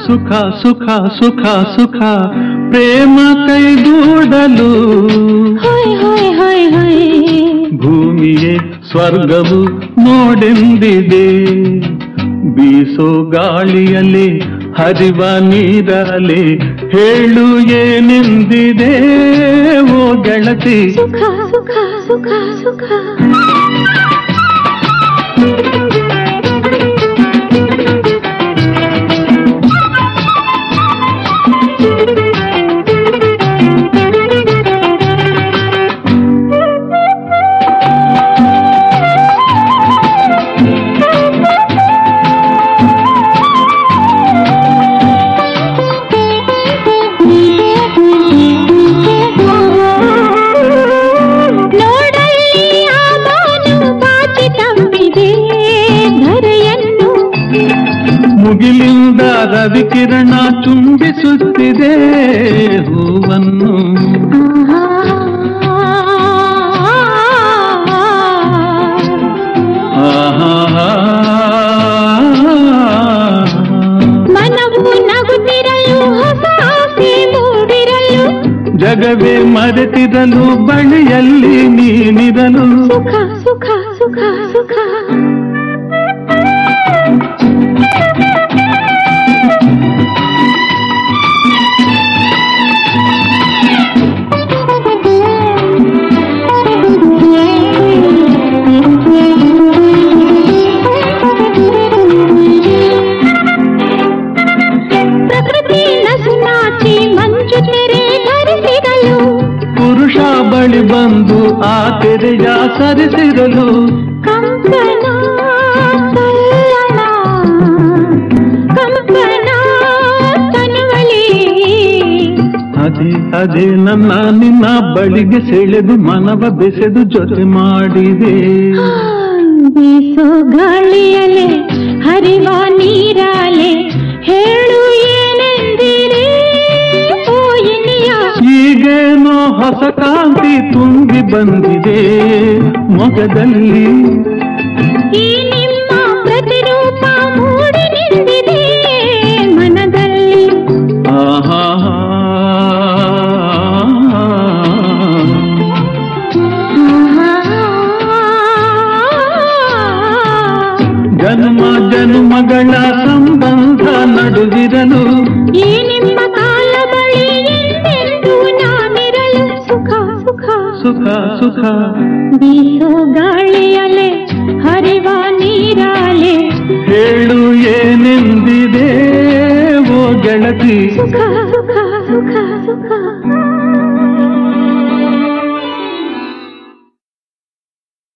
ಸುಖ ಸುಖ ಸುಖ ಸುಖ ಪ್ರೇಮ ಕೈಗೂಡಲು ಹೊಯ್ ಹೊಯ್ ಹೊಯ್ ಹೊಯ್ ಭೂಮಿಯೇ ಸ್ವರ್ಗವು ನೋಡೆಂದಿದೆ ಬೀಸೋ ಗಾಳಿಯಲ್ಲಿ ಹರಿವ ನೀರಲೆ ಹೇಳು ಏನೆಂದಿದೆ ಓ ಗೆಳತಿ ಸುಖ ಸುಖ ಸುಖ ಸುಖ ನೋಡಲ್ಲಿ ಆ ಬಾನು ಬಾಚಿ ತಪ್ಪಿದೆ ಧರೆಯನ್ನು ಮುಗಿಲಿಂದ ರವಿಕಿರಣ ಚುಂಬಿಸುತ್ತಿದೆ ಹೂವನ್ನು ಆಹಾ ಮನವು ನಗುತ್ತಿರಲು ಹೊಸ ಆಸೆ ಮೂಡಿರಲು ಜಗವೇ ಮರೆತಿರಲು ಬಳಿಯಲ್ಲಿ ನೀನಿರಲು ಸುಖ ಸುಖ ಸುಖ ಸುಖ ಪ್ರಕೃತಿ ನಸು ನಾಚಿ ಮಂಜು ತೆರೆ ಧರಿಸಿರಲು ಪುರುಷ ಬಳಿ ಬಂದು ಆ ತೆರೆಯ ಸರಿಸಿರಲು ಕಂಪನ ತಲ್ಲಣ ಕಂಪನ ತನುವಲಿ ಅದೇ ಅದೇ ನನ್ನ ನಿನ್ನ ಬಳಿಗೆ ಸೆಳೆದು ಮನವ ಬೆಸೆದು ಜೊತೆ ಮಾಡಿದೆ ಬೀಸೋ ಗಾಳಿಯಲೆ ಹರಿವ ನೀರಾಲೆ ಹೇಳು ಏನೆಂದಿರಿ ಓ ಎನಿಯ ಈಗೇನೋ ಹೊಸ ಕಾಂತಿ ತುಂಬಿ ಬಂದಿದೆ ಮೊಗದಲ್ಲಿ ಈ ನಿಮ್ಮ ಪ್ರತಿರೂಪ ಮೂಡಿ ನಿಂತಿದೆ ಮನದಲ್ಲಿ ಆಹಾ ಜನ್ಮ ಜನ್ಮಗಳ ಸಂಬಂಧ ನಡುವಿರಲು ಈ ನಿಮ್ಮ ಕಾಲ ಬಳಿ ಎಂದೆಂದೂ ನಾನಿರಲು ಸುಖ ಸುಖ ಸುಖ ಸುಖ ಬೀಸೋ ಗಾಳಿಯಲೆ ಹರಿವ ನೀರಾಲೆ ಹೇಳು ಏನೆಂದಿದೆ ಓ ಗೆಳತಿ ಸುಖ ಸುಖ